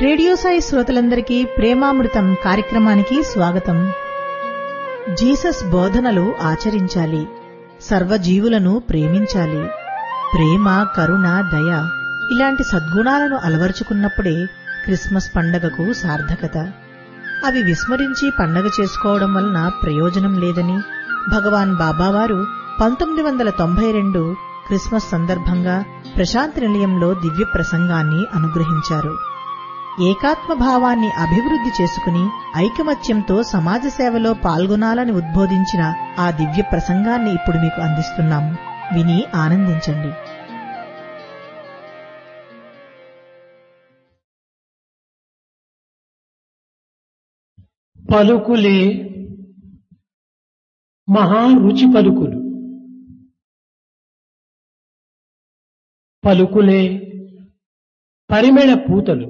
radio Sai శ్రోతలందరికీ ప్రేమామృతం కార్యక్రమానికి స్వాగతం జీసస్ బోధనలు ఆచరించాలి సర్వజీవులను ప్రేమించాలి ప్రేమ కరుణ దయ ఇలాంటి సద్గుణాలను అలవరుచుకున్నప్పుడే క్రిస్మస్ పండగకు సార్థకత అవి విస్మరించి పండగ చేసుకోవడం వలన ప్రయోజనం లేదని భగవాన్ బాబావారు పంతొమ్మిది వందల తొంభై రెండు క్రిస్మస్ సందర్భంగా ప్రశాంతి నిలయంలో దివ్య ప్రసంగాన్ని అనుగ్రహించారు ఏకాత్మ భావాన్ని అభివృద్ధి చేసుకుని ఐకమత్యంతో సమాజ సేవలో పాల్గొనాలని ఉద్బోధించిన ఆ దివ్య ప్రసంగాన్ని ఇప్పుడు మీకు అందిస్తున్నాం విని ఆనందించండి పలుకులే మహా రుచి పలుకులు పలుకులే పరిమళ పూతలు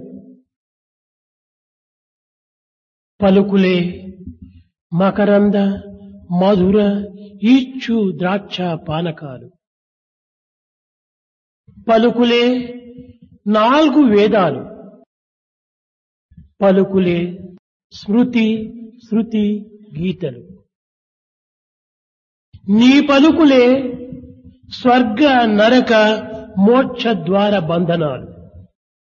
పలుకులే మకరంద మధుర ఈచ్చు ద్రాక్ష పానకాలు పలుకులే నాలుగు వేదాలు పలుకులే స్మృతి శృతి గీతలు నీ పలుకులే స్వర్గ నరక మోక్ష ద్వార బంధనాలు